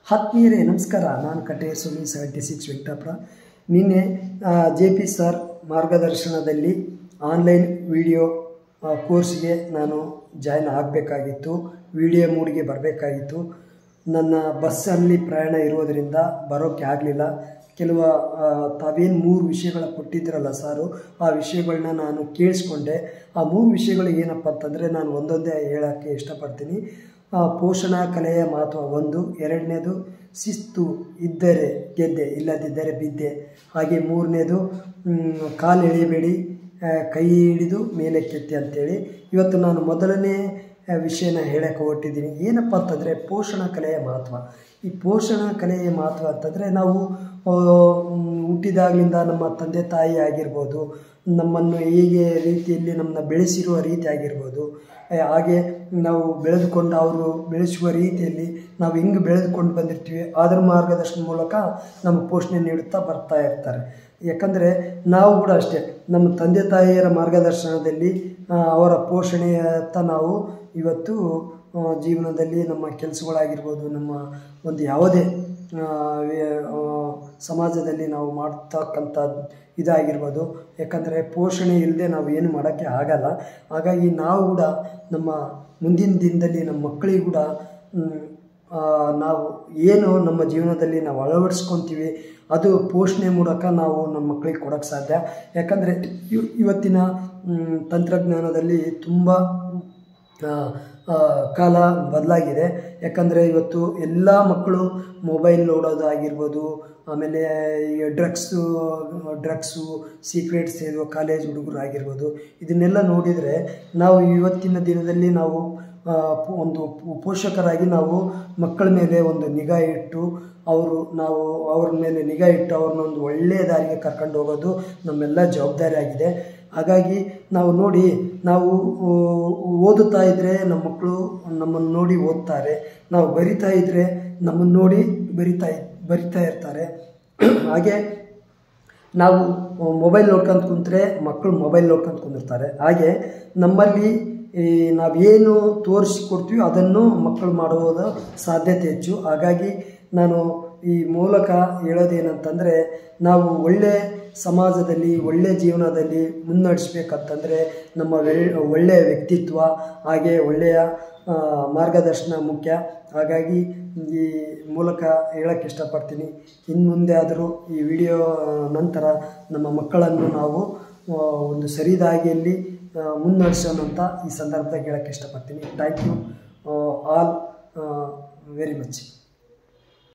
ಆತ್ಮೀಯರೇ ನಮಸ್ಕಾರ ನಾನು ಕಟೇರ್ ಸುನಿ ಸೆವೆಂಟಿ ಸಿಕ್ಸ್ ವೆಂಕಟಾಪುರ ನಿನ್ನೆ ಜೆ ಪಿ ಸರ್ ಮಾರ್ಗದರ್ಶನದಲ್ಲಿ ಆನ್ಲೈನ್ ವಿಡಿಯೋ ಕೋರ್ಸ್ಗೆ ನಾನು ಜಾಯ್ನ್ ಆಗಬೇಕಾಗಿತ್ತು ವಿಡಿಯೋ ಮೂಡಿಗೆ ಬರಬೇಕಾಗಿತ್ತು ನನ್ನ ಬಸ್ಸಲ್ಲಿ ಪ್ರಯಾಣ ಇರೋದರಿಂದ ಬರೋಕ್ಕೆ ಆಗಲಿಲ್ಲ ಕೆಲವು ತಾವೇನು ಮೂರು ವಿಷಯಗಳ ಕೊಟ್ಟಿದ್ದೀರಲ್ಲ ಸಾರು ಆ ವಿಷಯಗಳನ್ನ ನಾನು ಕೇಳಿಸ್ಕೊಂಡೆ ಆ ಮೂರು ವಿಷಯಗಳು ಏನಪ್ಪ ಅಂತಂದರೆ ನಾನು ಒಂದೊಂದೇ ಹೇಳೋಕ್ಕೆ ಇಷ್ಟಪಡ್ತೀನಿ ಆ, ಪೋಷಣಾ ಕಲೆಯ ಮಹತ್ವ ಒಂದು ಎರಡನೇದು ಶಿಸ್ತು ಇದ್ದರೆ ಗೆದ್ದೆ ಇಲ್ಲದಿದ್ದರೆ ಬಿದ್ದೆ ಹಾಗೆ ಮೂರನೇದು ಮ್, ಕಾಲು ಎಳೆಯಬೇಡಿ ಆ, ಕೈ ಹಿಡಿದು ಮೇಲೆ ಕೆತ್ತಿ ಅಂತೇಳಿ ಇವತ್ತು ನಾನು ಮೊದಲನೇ ಆ, ವಿಷಯನ ಹೇಳಕ್ಕೆ ಹೊರಟಿದ್ದೀನಿ ಏನಪ್ಪ ಅಂತಂದರೆ ಪೋಷಣಾ ಕಲೆಯ ಮಹತ್ವ ಈ ಪೋಷಣಾ ಕಲೆಯ ಮಹತ್ವ ಅಂತಂದರೆ ನಾವು ಆ, ಮ್, ಹುಟ್ಟಿದಾಗಲಿಂದ ನಮ್ಮ ತಂದೆ ತಾಯಿ ಆಗಿರ್ಬೋದು ನಮ್ಮನ್ನು ಹೇಗೆ ರೀತಿಯಲ್ಲಿ ನಮ್ಮನ್ನ ಬೆಳೆಸಿರುವ ರೀತಿ ಆಗಿರ್ಬೋದು ಆ, ಹಾಗೆ ನಾವು ಬೆಳೆದುಕೊಂಡು ಅವರು ಬೆಳೆಸುವ ರೀತಿಯಲ್ಲಿ ನಾವು ಹೆಂಗೆ ಬೆಳೆದುಕೊಂಡು ಬಂದಿರ್ತೀವಿ ಅದರ ಮಾರ್ಗದರ್ಶನ ಮೂಲಕ ನಮ್ಮ ಪೋಷಣೆ ನೀಡುತ್ತಾ ಬರ್ತಾ ಇರ್ತಾರೆ ಯಾಕಂದರೆ ನಾವು ಕೂಡ ಅಷ್ಟೇ ನಮ್ಮ ತಂದೆ ತಾಯಿಯರ ಮಾರ್ಗದರ್ಶನದಲ್ಲಿ ಆ, ಅವರ ಪೋಷಣೆಯತ್ತ ನಾವು ಇವತ್ತು ಆ, ಜೀವನದಲ್ಲಿ ನಮ್ಮ ಕೆಲಸಗಳಾಗಿರ್ಬೋದು ನಮ್ಮ ಒಂದು ಯಾವುದೇ ಆ, ವೇ- ಆ, ಸಮಾಜದಲ್ಲಿ ನಾವು ಮಾಡ್ತಕ್ಕಂಥ ಇದಾಗಿರ್ಬೋದು ಯಾಕಂದರೆ ಪೋಷಣೆ ಇಲ್ಲದೆ ನಾವು ಏನು ಮಾಡೋಕ್ಕೆ ಆಗಲ್ಲ ಹಾಗಾಗಿ ನಾವು ಕೂಡ ನಮ್ಮ ಮುಂದಿನ ದಿನದಲ್ಲಿ ನಮ್ಮ ಮಕ್ಕಳಿಗೆ ಕೂಡ ಮ್, ಆ, ನಾವು ಏನು ನಮ್ಮ ಜೀವನದಲ್ಲಿ ನಾವು ಅಳವಡಿಸ್ಕೊತೀವಿ ಅದು ಪೋಷಣೆ ಮೂಲಕ ನಾವು ನಮ್ಮ ಮಕ್ಕಳಿಗೆ ಕೊಡೋಕ್ಕೆ ಸಾಧ್ಯ ಯಾಕಂದರೆ ಇವ್- ಇವತ್ತಿನ ಮ್, ತಂತ್ರಜ್ಞಾನದಲ್ಲಿ ತುಂಬ ಆ, ಆ, ಕಾಲ ಬದಲಾಗಿದೆ ಯಾಕಂದರೆ ಇವತ್ತು ಎಲ್ಲ ಮಕ್ಕಳು ಮೊಬೈಲ್ ನೋಡೋದಾಗಿರ್ಬೋದು ಆಮೇಲೆ ಈ ಡ್ರಗ್ಸು ಡ್ರಗ್ಸು ಸೀಕ್ರೆಟ್ಸ್ ಸೇರುವ ಕಾಲೇಜ್ ಹುಡುಗರು ಆಗಿರ್ಬೋದು ಇದನ್ನೆಲ್ಲ ನೋಡಿದರೆ ನಾವು ಇವತ್ತಿನ ದಿನದಲ್ಲಿ ನಾವು ಆ, ಪೋ- ಒಂದು ಪೋ- ಪೋಷಕರಾಗಿ ನಾವು ಮಕ್ಕಳ ಮೇಲೆ ಒಂದು ನಿಗಾ ಇಟ್ಟು ಅವರು ನಾವು ಅವ್ರ ಮೇಲೆ ನಿಗಾ ಇಟ್ಟು ಅವ್ರನ್ನ ಒಂದು ಒಳ್ಳೆಯ ದಾರಿಗೆ ಕರ್ಕೊಂಡು ಹೋಗೋದು ನಮ್ಮೆಲ್ಲ ಜವಾಬ್ದಾರಿ ಆಗಿದೆ ಹಾಗಾಗಿ ನಾವು ನೋಡಿ ನಾವು ಆ, ಓದುತ್ತಾ ಇದ್ದರೆ ನಮ್ಮ ಮಕ್ಕಳು ನಮ್ಮನ್ನು ನೋಡಿ ಓದ್ತಾರೆ ನಾವು ಬರಿತಾ ಇದ್ದರೆ ನಮ್ಮನ್ನು ನೋಡಿ ಬರಿತಾ ಇದ್- ಬರಿತಾ ಇರ್ತಾರೆ ಹಾಗೆ ನಾವು ಮೊಬೈಲ್ ನೋಡ್ಕೊಂತ ಕುಂತ್ರೆ ಮಕ್ಕಳು ಮೊಬೈಲ್ ನೋಡ್ಕೊಂತ ಕುಂದಿರ್ತಾರೆ ಹಾಗೆ ನಮ್ಮಲ್ಲಿ ಈ ನಾವೇನು ತೋರಿಸಿಕೊಡ್ತೀವಿ ಅದನ್ನು ಮಕ್ಕಳು ಮಾಡುವುದ ಸಾಧ್ಯತೆ ಹೆಚ್ಚು ಹಾಗಾಗಿ ನಾನು ಈ ಮೂಲಕ ಹೇಳೋದೇನಂತಂದರೆ ನಾವು ಒಳ್ಳೆ ಸಮಾಜದಲ್ಲಿ ಒಳ್ಳೆಯ ಜೀವನದಲ್ಲಿ ಮುನ್ನಡೆಸ್ಬೇಕಂತಂದರೆ ನಮ್ಮ ವೆಳ್ ಒಳ್ಳೆಯ ವ್ಯಕ್ತಿತ್ವ ಹಾಗೆ ಒಳ್ಳೆಯ ಆ, ಮಾರ್ಗದರ್ಶನ ಮುಖ್ಯ ಹಾಗಾಗಿ ಈ ಮೂಲಕ ಹೇಳಕ್ಕೆ ಇಷ್ಟಪಡ್ತೀನಿ ಇನ್ನು ಮುಂದೆ ಆದರೂ ಈ ವಿಡಿಯೋ ನಂತರ ನಮ್ಮ ಮಕ್ಕಳನ್ನು ನಾವು ಆ, ಒಂದು ಸರಿದಾಗಿಯಲ್ಲಿ ಆ, ಮುನ್ನಡೆಸೋಣ ಅಂತ ಈ ಸಂದರ್ಭದಾಗ ಹೇಳಕ್ಕೆ ಇಷ್ಟಪಡ್ತೀನಿ thank you all very much